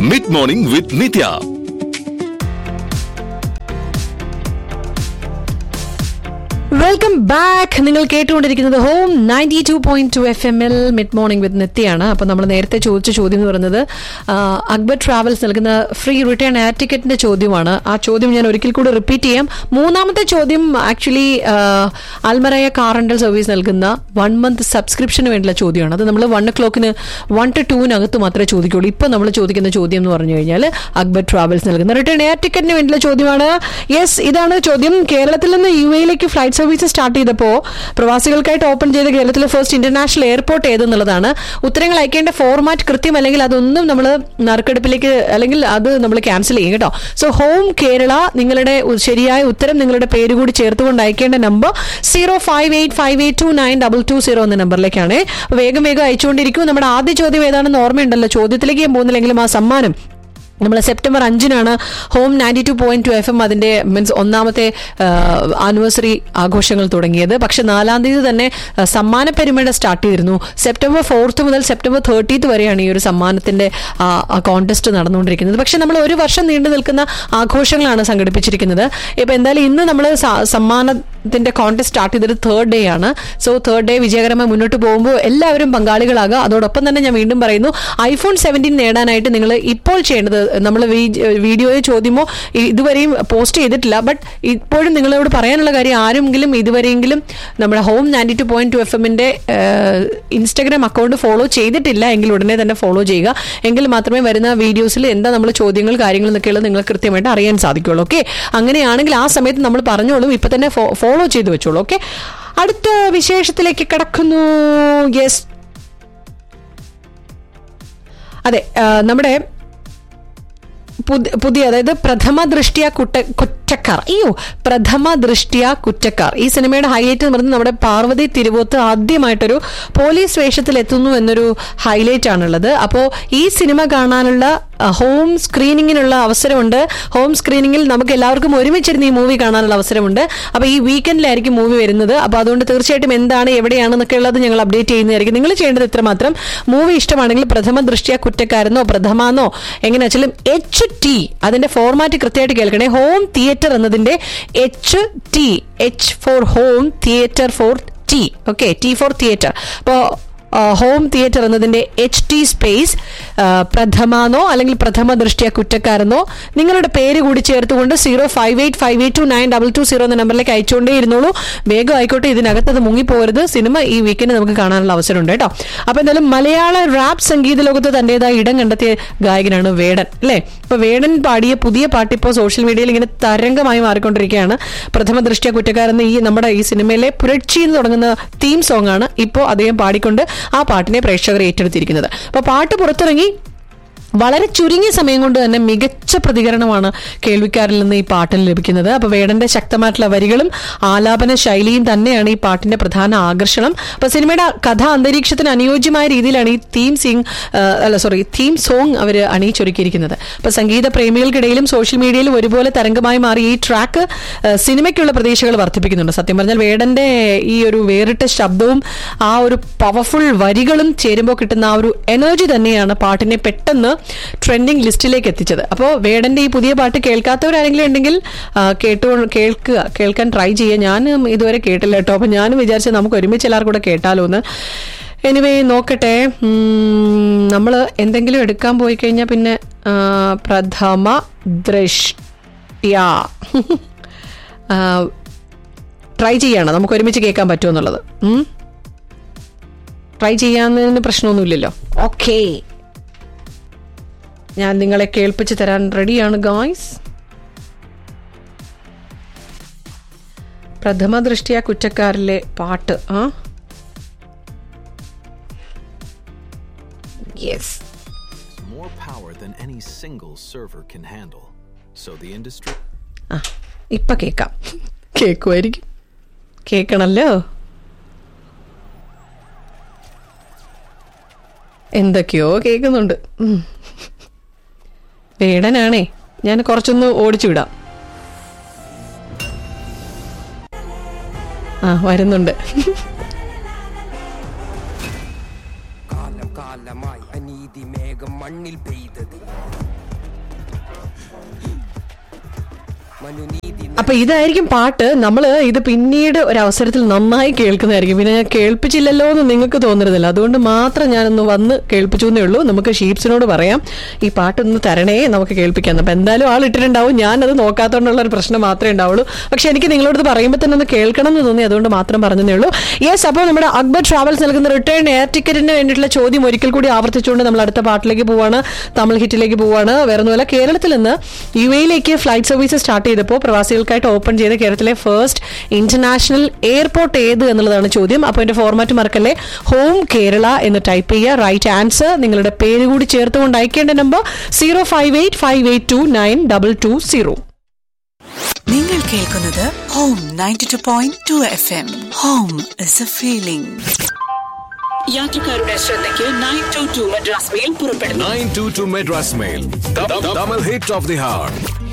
Mid morning with Nithya welcome back നിങ്ങൾ കേട്ടുകൊണ്ടിരിക്കുന്നത് home ninety two point two F M L mid morning with നിത്യയാണ് അപ്പോൾ നമ്മൾ നേരത്തെ ചോദിച്ച ചോദ്യം എന്ന് പറയുന്നത് ആ, അക്ബർ ട്രാവൽസ് നൽകുന്ന ഫ്രീ റിട്ടേൺ എയർ ടിക്കറ്റിന്റെ ചോദ്യമാണ് ആ ചോദ്യം ഞാൻ ഒരിക്കൽ കൂടി റിപ്പീറ്റ് ചെയ്യാം മൂന്നാമത്തെ ചോദ്യം actually Almaraya car rental service നൽകുന്ന വൺ മന്ത് സബ്സ്ക്രിപ്ഷന് വേണ്ടിയുള്ള ചോദ്യമാണ് അത് നമ്മൾ വൺ ഒ ക്ലോക്കിന് വൺ ടു ടൂവിനകത്ത് മാത്രമേ ചോദിക്കുള്ളൂ ഇപ്പോൾ നമ്മൾ ചോദിക്കുന്ന ചോദ്യം എന്ന് പറഞ്ഞു കഴിഞ്ഞാൽ അക്ബർ ട്രാവൽസ് നൽകുന്ന റിട്ടേൺ എയർ ടിക്കറ്റിന് വേണ്ടിയുള്ള ചോദ്യമാണ് യെസ് ഇതാണ് ചോദ്യം കേരളത്തിൽ നിന്ന് യു എയിലേക്ക് ഫ്ലൈറ്റ് സർവീസ് സ്റ്റാർട്ട് ചെയ്തപ്പോൾ പ്രവാസികൾക്കായിട്ട് ഓപ്പൺ ചെയ്ത കേരളത്തിലെ ഫസ്റ്റ് ഇന്റർനാഷണൽ എയർപോർട്ട് ഏതെന്നുള്ളതാണ് ഉത്തരങ്ങൾ അയക്കേണ്ട ഫോർമാറ്റ് കൃത്യം അല്ലെങ്കിൽ അതൊന്നും നമ്മൾ നറുക്കെടുപ്പിലേക്ക് അല്ലെങ്കിൽ അത് നമ്മൾ ക്യാൻസൽ ചെയ്യും കേട്ടോ സോ ഹോം കേരള നിങ്ങളുടെ ഉ- ശരിയായ ഉത്തരം നിങ്ങളുടെ പേര് കൂടി ചേർത്തുകൊണ്ട് അയക്കേണ്ട number zero five eight five eight two nine double two zero എന്ന നമ്പറിലേക്കാണ് വേഗം വേഗം അയച്ചുകൊണ്ടിരിക്കും നമ്മുടെ ആദ്യ ചോദ്യം ഏതാണെന്ന് ഓർമ്മയുണ്ടല്ലോ ചോദ്യത്തിലേക്ക് ഞാൻ പോകുന്നില്ലെങ്കിലും ആ സമ്മാനം നമ്മൾ സെപ്റ്റംബർ അഞ്ചിനാണ് home ninety two point two F M അതിന്റെ മീൻസ് ഒന്നാമത്തെ ആനിവേഴ്സറി ആഘോഷങ്ങൾ തുടങ്ങിയത് പക്ഷെ നാലാം തീയതി തന്നെ ആ, സമ്മാന പെരുമഴ സ്റ്റാർട്ട് ചെയ്തിരുന്നു സെപ്റ്റംബർ ഫോർത്ത് മുതൽ സെപ്റ്റംബർ തേർട്ടീത്ത് വരെയാണ് ഈ ഒരു സമ്മാനത്തിന്റെ കോൺടെസ്റ്റ് നടന്നുകൊണ്ടിരിക്കുന്നത് പക്ഷെ നമ്മൾ ഒരു വർഷം നീണ്ടു നിൽക്കുന്ന ആഘോഷങ്ങളാണ് സംഘടിപ്പിച്ചിരിക്കുന്നത് ഇപ്പൊ എന്തായാലും ഇന്ന് നമ്മൾ സമ്മാനത്തിന്റെ കോൺടെസ്റ്റ് സ്റ്റാർട്ട് ചെയ്തത് തേർഡ് ഡേ ആണ് സോ തേർഡ് ഡേ വിജയകരമായി മുന്നോട്ട് പോകുമ്പോൾ എല്ലാവരും പങ്കാളികളാകുക അതോടൊപ്പം തന്നെ ഞാൻ വീണ്ടും പറയുന്നു ഐഫോൺ സെവൻറ്റീൻ നേടാനായിട്ട് നിങ്ങൾ ഇപ്പോൾ ചെയ്യേണ്ടത് നമ്മൾ വീഡിയോയോ ചോദ്യമോ ഇ- ഇതുവരെയും പോസ്റ്റ് ചെയ്തിട്ടില്ല ബട്ട് ഇപ്പോഴും നിങ്ങളോട് പറയാനുള്ള കാര്യം ആരെങ്കിലും ഇതുവരെയെങ്കിലും നമ്മുടെ home ninety two point two F എമ്മിന്റെ ഇൻസ്റ്റാഗ്രാം അക്കൗണ്ട് ഫോളോ ചെയ്തിട്ടില്ല എങ്കിൽ ഉടനെ തന്നെ ഫോളോ ചെയ്യുക എങ്കിൽ മാത്രമേ വരുന്ന വീഡിയോസിൽ എന്താ നമ്മൾ ചോദ്യങ്ങൾ കാര്യങ്ങൾ എന്നൊക്കെയുള്ളത് നിങ്ങൾ കൃത്യമായിട്ട് അറിയാൻ സാധിക്കുള്ളൂ ഓക്കെ അങ്ങനെയാണെങ്കിൽ ആ സമയത്ത് നമ്മൾ പറഞ്ഞോളും ഇപ്പൊ തന്നെ ഫോളോ ചെയ്ത് വെച്ചോളൂ ഓക്കെ അടുത്ത വിശേഷത്തിലേക്ക് കിടക്കുന്നു യെസ് അതെ ആ, നമ്മുടെ പുതി- പുതിയ അതായത് പ്രഥമ ദൃഷ്ടിയ കുട്ട കുറ്റക്കാർ അയ്യോ പ്രഥമ ദൃഷ്ടിയ കുറ്റക്കാർ ഈ സിനിമയുടെ ഹൈലൈറ്റ് എന്ന് പറയുന്നത് നമ്മുടെ പാർവതി തിരുവോത്ത് ആദ്യമായിട്ടൊരു പോലീസ് വേഷത്തിൽ എത്തുന്നു എന്നൊരു ഹൈലൈറ്റ് ആണുള്ളത് അപ്പോൾ ഈ സിനിമ കാണാനുള്ള അഹ്, ഹോം സ്ക്രീനിങ്ങിനുള്ള അവസരമുണ്ട് ഹോം സ്ക്രീനിങ്ങിൽ നമുക്ക് എല്ലാവർക്കും ഒരുമിച്ചിരുന്ന് ഈ മൂവി കാണാനുള്ള അവസരമുണ്ട് അപ്പോൾ ഈ വീക്കെൻഡിലായിരിക്കും മൂവി വരുന്നത് അപ്പോൾ അതുകൊണ്ട് തീർച്ചയായിട്ടും എന്താണ് എവിടെയാണെന്നൊക്കെ ഉള്ളത് ഞങ്ങൾ അപ്ഡേറ്റ് ചെയ്യുന്നതായിരിക്കും നിങ്ങൾ ചെയ്യേണ്ടത് ഇത്രമാത്രം മൂവി ഇഷ്ടമാണെങ്കിൽ പ്രഥമ ദൃഷ്ടിയ കുറ്റക്കാരെന്നോ പ്രഥമാന്നോ എങ്ങനെ വെച്ചാലും എച്ച് ടി അതിന്റെ ഫോർമാറ്റ് കൃത്യമായിട്ട് കേൾക്കണേ ഹോം തിയേറ്റർ എന്നതിന്റെ H T H for home theatre for T okay T for theatre അപ്പോൾ ഹോം തിയേറ്റർ എന്നതിന്റെ എച്ച് ടി സ്പേസ് പ്രഥമാന്നോ അല്ലെങ്കിൽ പ്രഥമ ദൃഷ്ടിയ കുറ്റക്കാരെന്നോ നിങ്ങളുടെ പേര് കൂടി ചേർത്തുകൊണ്ട് zero five eight five eight two nine double two zero എന്ന നമ്പറിലേക്ക് അയച്ചുകൊണ്ടേ ഇരുന്നോളൂ വേഗം ആയിക്കോട്ടെ ഇതിനകത്ത് അത് മുങ്ങിപ്പോകരുത് സിനിമ ഈ വീക്കെൻഡ് നമുക്ക് കാണാനുള്ള അവസരമുണ്ട് കേട്ടോ അപ്പൊ എന്തായാലും മലയാള റാപ്പ് സംഗീത ലോകത്ത് തന്റേതായ ഇടം കണ്ടെത്തിയ ഗായകനാണ് വേടൻ അല്ലേ ഇപ്പൊ വേടൻ പാടിയ പുതിയ പാട്ട് ഇപ്പോൾ സോഷ്യൽ മീഡിയയിൽ ഇങ്ങനെ തരംഗമായി മാറിക്കൊണ്ടിരിക്കുകയാണ് പ്രഥമ ദൃഷ്ടിയ കുറ്റക്കാരെന്ന ഈ നമ്മുടെ ഈ സിനിമയിലെ പുരക്ഷി എന്ന് തുടങ്ങുന്ന തീം സോങ് ആണ് ഇപ്പോൾ അദ്ദേഹം പാടിക്കൊണ്ട് ആ പാട്ടിനെ പ്രേക്ഷകർ ഏറ്റെടുത്തിരിക്കുന്നത് അപ്പൊ പാട്ട് പുറത്തിറങ്ങി വളരെ ചുരുങ്ങിയ സമയം കൊണ്ട് തന്നെ മികച്ച പ്രതികരണമാണ് കേൾവിക്കാരിൽ നിന്ന് ഈ പാട്ടിന് ലഭിക്കുന്നത് അപ്പൊ വേടന്റെ ശക്തമായിട്ടുള്ള വരികളും ആലാപന ശൈലിയും തന്നെയാണ് ഈ പാട്ടിന്റെ പ്രധാന ആകർഷണം അപ്പൊ സിനിമയുടെ കഥ അന്തരീക്ഷത്തിന് അനുയോജ്യമായ രീതിയിലാണ് ഈ തീം സിംഗ് അല്ല സോറി തീം സോങ് അവർ അണിയിച്ചൊരുക്കിയിരിക്കുന്നത് അപ്പൊ സംഗീത പ്രേമികൾക്കിടയിലും സോഷ്യൽ മീഡിയയിലും ഒരുപോലെ തരംഗമായി മാറിയ ഈ ട്രാക്ക് സിനിമയ്ക്കുള്ള പ്രതീക്ഷകൾ വർദ്ധിപ്പിക്കുന്നുണ്ട് സത്യം പറഞ്ഞാൽ വേടന്റെ ഈ ഒരു വേറിട്ട ശബ്ദവും ആ ഒരു പവർഫുൾ വരികളും ചേരുമ്പോൾ കിട്ടുന്ന ആ ഒരു എനർജി തന്നെയാണ് പാട്ടിനെ പെട്ടെന്ന് ട്രെൻഡിങ് ലിസ്റ്റിലേക്ക് എത്തിച്ചത് അപ്പോൾ വേടന്റെ ഈ പുതിയ പാട്ട് കേൾക്കാത്തവരാരെങ്കിലും ഉണ്ടെങ്കിൽ ആ, കേട്ടു കേൾക്കുക കേൾക്കാൻ ട്രൈ ചെയ്യുക ഞാനും ഇതുവരെ കേട്ടില്ല കേട്ടോ അപ്പൊ ഞാനും വിചാരിച്ചു നമുക്ക് ഒരുമിച്ച് എല്ലാവർക്കും കൂടെ കേട്ടാലോ എന്ന് എനിവേ നോക്കട്ടെ നമ്മൾ എന്തെങ്കിലും എടുക്കാൻ പോയി കഴിഞ്ഞാൽ പിന്നെ ആ, പ്രഥമ ദൃഷ്ട്യ ട്രൈ ചെയ്യാണ് നമുക്ക് ഒരുമിച്ച് കേൾക്കാൻ പറ്റുമെന്നുള്ളത് ട്രൈ ചെയ്യാന്നതിന് പ്രശ്നമൊന്നുമില്ലല്ലോ ഓക്കേ ഞാൻ നിങ്ങളെ കേൾപ്പിച്ച് തരാൻ റെഡിയാണ് ഗായ്സ് പ്രഥമ ദൃഷ്ടിയ കുറ്റക്കാരിലെ പാട്ട് ആ yes more power than any single server can handle. So the industry ആ ഇപ്പൊ കേക്കാം കേക്കുമായിരിക്കും കേക്കണല്ലോ എന്തൊക്കെയോ കേൾക്കുന്നുണ്ട് ഉം. വേടനാണേ ഞാൻ കുറച്ചൊന്ന് ഓടിച്ചു വിടാം ആ വരുന്നുണ്ട് കാലം കാലമായി അനീതി മേഘം മണ്ണിൽ പെയ്തത് മനുനീതി അപ്പൊ ഇതായിരിക്കും പാട്ട് നമ്മൾ ഇത് പിന്നീട് ഒരു അവസരത്തിൽ നന്നായി കേൾക്കുന്നതായിരിക്കും പിന്നെ ഞാൻ കേൾപ്പിച്ചില്ലല്ലോ എന്ന് നിങ്ങൾക്ക് തോന്നരുതല്ലോ അതുകൊണ്ട് മാത്രം ഞാനൊന്ന് വന്ന് കേൾപ്പിച്ചു എന്നേ ഉള്ളൂ നമുക്ക് ഷീപ്സിനോട് പറയാം ഈ പാട്ടൊന്ന് തരണേ നമുക്ക് കേൾപ്പിക്കാം അപ്പൊ എന്തായാലും ആൾ ഇട്ടിട്ടുണ്ടാവും ഞാനത് നോക്കാത്തോണ്ടുള്ള ഒരു പ്രശ്നം മാത്രമേ ഉണ്ടാവുള്ളൂ പക്ഷെ എനിക്ക് നിങ്ങളോട് ഇത് പറയുമ്പോൾ തന്നെ ഒന്ന് കേൾക്കണം എന്ന് തോന്നി അതുകൊണ്ട് മാത്രം പറഞ്ഞതേ ഉള്ളൂ യെസ് അപ്പോൾ നമ്മുടെ അക്ബർ ട്രാവൽസ് നൽകുന്ന റിട്ടേൺ എയർ ടിക്കറ്റിന് വേണ്ടിയിട്ടുള്ള ചോദ്യം ഒരിക്കൽ കൂടി ആവർത്തിച്ചുകൊണ്ട് നമ്മൾ അടുത്ത പാട്ടിലേക്ക് പോവാണ് തമിഴ് ഹിറ്റിലേക്ക് പോവാണ് വേറെ ഒന്നുമല്ല കേരളത്തിൽ നിന്ന് യു എയിലേക്ക് ഫ്ലൈറ്റ് സർവീസ് സ്റ്റാർട്ട് ചെയ്തപ്പോൾ പ്രവാസികൾക്കായിട്ട് ഓപ്പൺ ചെയ്ത കേരളത്തിലെ ഫസ്റ്റ് ഇന്റർനാഷണൽ എയർപോർട്ട് ഏത് എന്നുള്ളതാണ് ചോദ്യം അപ്പോൾ എന്റെ ഫോർമാറ്റ് മറക്കല്ലേ ഹോം കേരള എന്ന് ടൈപ്പ് ചെയ്യുക റൈറ്റ് ആൻസർ നിങ്ങളുടെ പേര് കൂടി ചേർത്തുകൊണ്ട് അയക്കേണ്ട number zero five eight five eight two nine double two zero നിങ്ങൾ കേൾക്കുന്നത് home ninety two point two F M home is a feeling യാത്രക്കാരുടെ ശ്രദ്ധയ്ക്ക് nine two two Madras mail പുറപ്പെടുന്നു 922 Madras Mail. The, the double hit of the heart.